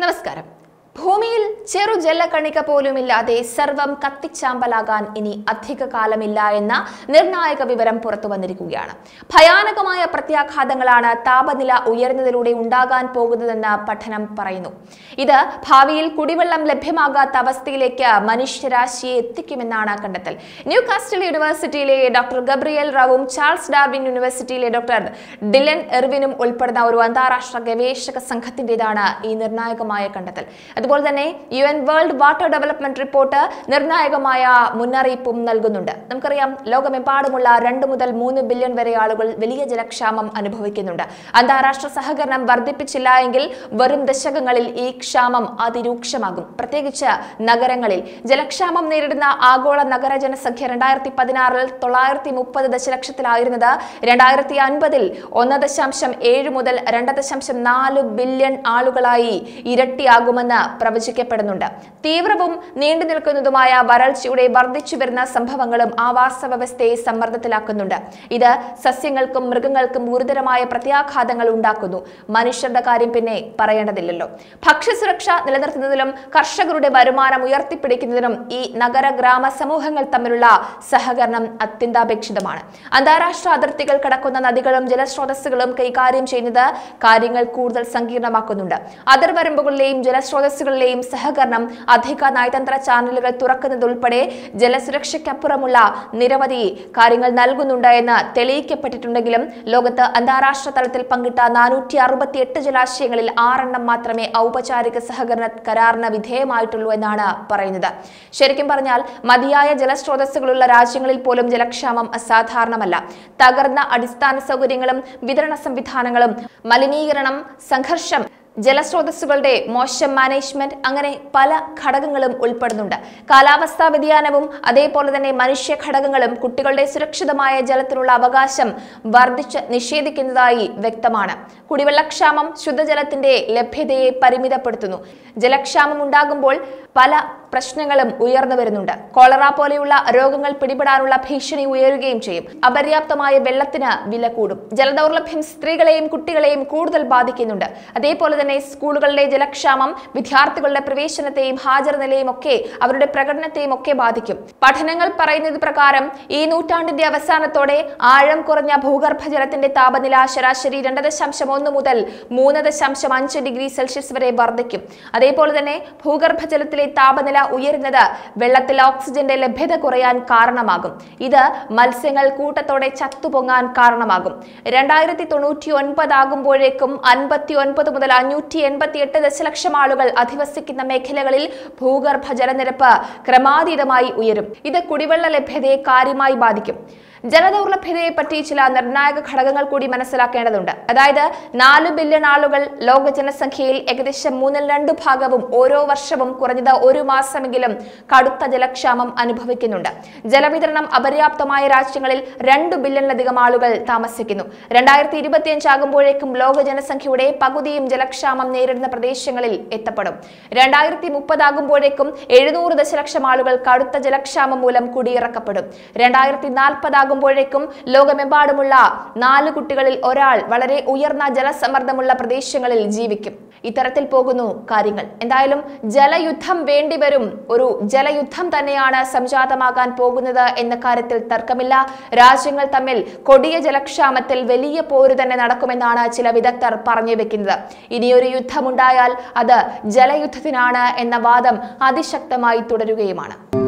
നമസ്കാരം ഭൂമിയിൽ ചെറു ജലകണിക പോലുമില്ലാതെ സർവം കത്തിച്ചാമ്പലാകാൻ ഇനി അധിക കാലമില്ല എന്ന നിർണായക വിവരം പുറത്തു വന്നിരിക്കുകയാണ് ഭയാനകമായ പ്രത്യാഘാതങ്ങളാണ് താപനില ഉയരുന്നതിലൂടെ ഉണ്ടാകാൻ പോകുന്നതെന്ന് പഠനം പറയുന്നു ഇത് ഭാവിയിൽ കുടിവെള്ളം ലഭ്യമാകാത്ത അവസ്ഥയിലേക്ക് മനുഷ്യരാശിയെ എത്തിക്കുമെന്നാണ് കണ്ടെത്തൽ ന്യൂ കാസ്റ്റൽ യൂണിവേഴ്സിറ്റിയിലെ ഡോക്ടർ ഗബ്രിയൽ റാവും ചാൾസ് ഡാർവിൻ യൂണിവേഴ്സിറ്റിയിലെ ഡോക്ടർ ഡിലൻ എർവിനും ഉൾപ്പെടുന്ന ഒരു അന്താരാഷ്ട്ര ഗവേഷക സംഘത്തിന്റേതാണ് ഈ നിർണായകമായ കണ്ടെത്തൽ അതുപോലെ തന്നെ U N world water development report നിർണായകമായ മുന്നറിയിപ്പും നൽകുന്നുണ്ട് നമുക്കറിയാം ലോകമെമ്പാടുമുള്ള രണ്ട് മുതൽ മൂന്ന് ബില്യൺ വരെ ആളുകൾ വലിയ ജലക്ഷാമം അനുഭവിക്കുന്നുണ്ട് അന്താരാഷ്ട്ര സഹകരണം വർദ്ധിപ്പിച്ചില്ല എങ്കിൽ വരും ദശകങ്ങളിൽ ഈ ക്ഷാമം അതിരൂക്ഷമാകും പ്രത്യേകിച്ച് നഗരങ്ങളിൽ ജലക്ഷാമം നേരിടുന്ന ആഗോള നഗര ജനസംഖ്യ രണ്ടായിരത്തി പതിനാറിൽ തൊള്ളായിരത്തി മുപ്പത് ദശലക്ഷത്തിലായിരുന്നത് രണ്ടായിരത്തി അൻപതിൽ ഒന്ന് ദശാംശം ഏഴ് മുതൽ രണ്ട് ദശാംശം നാല് ബില്യൺ ആളുകളായി ഇരട്ടിയാകുമെന്ന് പ്രവചിക്കപ്പെടുന്നുണ്ട് തീവ്രവും നീണ്ടു നിൽക്കുന്നതുമായ വരൾച്ചയുടെ വർദ്ധിച്ചു വരുന്ന സംഭവങ്ങളും ആവാസ വ്യവസ്ഥയെ സമ്മർദ്ദത്തിലാക്കുന്നുണ്ട് ഇത് സസ്യങ്ങൾക്കും മൃഗങ്ങൾക്കും ഗുരുതരമായ പ്രത്യാഘാതങ്ങൾ ഉണ്ടാക്കുന്നു മനുഷ്യരുടെ കാര്യം പിന്നെ പറയേണ്ടതില്ലല്ലോ ഭക്ഷ്യസുരക്ഷ നിലനിർത്തുന്നതിലും കർഷകരുടെ വരുമാനം ഉയർത്തിപ്പിടിക്കുന്നതിനും ഈ നഗര ഗ്രാമ സമൂഹങ്ങൾ തമ്മിലുള്ള സഹകരണം അത്യന്താപേക്ഷിതമാണ് അന്താരാഷ്ട്ര അതിർത്തികൾ കടക്കുന്ന നദികളും ജലസ്രോതസ്സുകളും കൈകാര്യം ചെയ്യുന്നത് കാര്യങ്ങൾ കൂടുതൽ സങ്കീർണമാക്കുന്നുണ്ട് അതിർവരമ്പുകളിലെയും ജലസ്രോതസ്സുകളിലെയും സഹകരണം അധിക നയതന്ത്ര ചാനലുകൾ തുറക്കുന്നതുൾപ്പെടെ ജലസുരക്ഷയ്ക്കപ്പുറമുള്ള നിരവധി കാര്യങ്ങൾ നൽകുന്നുണ്ട് എന്ന് തെളിയിക്കപ്പെട്ടിട്ടുണ്ടെങ്കിലും ലോകത്ത് അന്താരാഷ്ട്ര തലത്തിൽ പങ്കിട്ട നാനൂറ്റി അറുപത്തി എട്ട് ജലാശയങ്ങളിൽ ആറെണ്ണം മാത്രമേ ഔപചാരിക സഹകരണ കരാറിന് വിധേയമായിട്ടുള്ളൂ എന്നാണ് പറയുന്നത് ശരിക്കും പറഞ്ഞാൽ മതിയായ ജലസ്രോതസ്സുകളുള്ള രാജ്യങ്ങളിൽ പോലും ജലക്ഷാമം അസാധാരണമല്ല തകർന്ന അടിസ്ഥാന സൗകര്യങ്ങളും വിതരണ സംവിധാനങ്ങളും മലിനീകരണം സംഘർഷം ജലസ്രോതസ്സുകളുടെ മോശം മാനേജ്മെന്റ് അങ്ങനെ പല ഘടകങ്ങളും ഉൾപ്പെടുന്നുണ്ട് കാലാവസ്ഥാ വ്യതിയാനവും അതേപോലെ തന്നെ മനുഷ്യ ഘടകങ്ങളും കുട്ടികളുടെ സുരക്ഷിതമായ ജലത്തിനുള്ള അവകാശം വർദ്ധിച്ച് നിഷേധിക്കുന്നതായി വ്യക്തമാണ് കുടിവെള്ളക്ഷാമം ശുദ്ധജലത്തിന്റെ ലഭ്യതയെ പരിമിതപ്പെടുത്തുന്നു ജലക്ഷാമം ഉണ്ടാകുമ്പോൾ പല പ്രശ്നങ്ങളും ഉയർന്നു വരുന്നുണ്ട് കോളറ പോലെയുള്ള രോഗങ്ങൾ പിടിപെടാനുള്ള ഭീഷണി ഉയരുകയും ചെയ്യും അപര്യാപ്തമായ വെള്ളത്തിന് വില കൂടും ജലദൗർലഭ്യം സ്ത്രീകളെയും കുട്ടികളെയും കൂടുതൽ ബാധിക്കുന്നുണ്ട് അതേപോലെ തന്നെ സ്കൂളുകളിലെ ജലക്ഷാമം വിദ്യാർത്ഥികളുടെ പ്രവേശനത്തെയും ഹാജർ നിലയും ഒക്കെ അവരുടെ പ്രകടനത്തെയും ഒക്കെ ബാധിക്കും പഠനങ്ങൾ പറയുന്നത് പ്രകാരം ഈ നൂറ്റാണ്ടിന്റെ അവസാനത്തോടെ ആഴം കുറഞ്ഞ ഭൂഗർഭജലത്തിന്റെ താപനില ശരാശരി രണ്ട് ദശാംശം ഒന്ന് മുതൽ മൂന്ന് ദശാംശം അഞ്ച് ഡിഗ്രി സെൽഷ്യസ് വരെ വർദ്ധിക്കും അതേപോലെ തന്നെ ഭൂഗർഭജലത്തിലെ താപനില ഉയരുന്നത് വെള്ളത്തിൽ ഓക്സിജന്റെ ലഭ്യത കുറയാൻ കാരണമാകും ഇത് മത്സ്യങ്ങൾ കൂട്ടത്തോടെ ചത്തുപൊങ്ങാൻ കാരണമാകും രണ്ടായിരത്തി തൊണ്ണൂറ്റി ഒൻപത് ആകുമ്പോഴേക്കും അൻപത്തി ഒൻപത് മുതൽ അഞ്ഞൂറ്റി എൺപത്തി എട്ട് ദശലക്ഷം ആളുകൾ അധിവസിക്കുന്ന മേഖലകളിൽ ഭൂഗർഭ ജലനിരപ്പ് ക്രമാതീതമായി ഉയരും ഇത് കുടിവെള്ള ലഭ്യതയെ കാര്യമായി ബാധിക്കും ജലദൗർലഭ്യതയെ പറ്റി ചില നിർണായക ഘടകങ്ങൾ കൂടി മനസ്സിലാക്കേണ്ടതുണ്ട് അതായത് നാല് ബില്യൺ ആളുകൾ ലോക ജനസംഖ്യയിൽ ഏകദേശം മൂന്നിൽ രണ്ട് ഭാഗവും ഓരോ വർഷവും കുറഞ്ഞത് ഒരു മാസമെങ്കിലും കടുത്ത ജലക്ഷാമം അനുഭവിക്കുന്നുണ്ട് ജലവിതരണം അപര്യാപ്തമായ രാജ്യങ്ങളിൽ രണ്ട് ബില്യണിലധികം ആളുകൾ താമസിക്കുന്നു രണ്ടായിരത്തി ഇരുപത്തിയഞ്ച് ആകുമ്പോഴേക്കും ലോക ജനസംഖ്യയുടെ പകുതിയും ജലക്ഷാമം നേരിടുന്ന പ്രദേശങ്ങളിൽ എത്തപ്പെടും രണ്ടായിരത്തി മുപ്പതാകുമ്പോഴേക്കും എഴുന്നൂറ് ദശലക്ഷം ആളുകൾ കടുത്ത ജലക്ഷാമം മൂലം കുടിയിറക്കപ്പെടും രണ്ടായിരത്തി നാൽപ്പതാകുമ്പോഴേക്കും ലോകമെമ്പാടുമുള്ള നാല് കുട്ടികളിൽ ഒരാൾ വളരെ ഉയർന്ന ജലസമ്മർദ്ദമുള്ള പ്രദേശങ്ങളിൽ ജീവിക്കും ഇത്തരത്തിൽ പോകുന്നു കാര്യങ്ങൾ എന്തായാലും ജലയുദ്ധം വേണ്ടിവരും ഒരു ജലയുദ്ധം തന്നെയാണ് സംജാതമാകാൻ പോകുന്നത് എന്ന കാര്യത്തിൽ തർക്കമില്ല രാജ്യങ്ങൾ തമ്മിൽ കൊടിയ ജലക്ഷാമത്തിൽ വലിയ പോര് തന്നെ നടക്കുമെന്നാണ് ചില വിദഗ്ധർ പറഞ്ഞു വെക്കുന്നത് ഇനിയൊരു യുദ്ധമുണ്ടായാൽ അത് ജലയുദ്ധത്തിനാണ് എന്ന വാദം അതിശക്തമായി തുടരുകയുമാണ്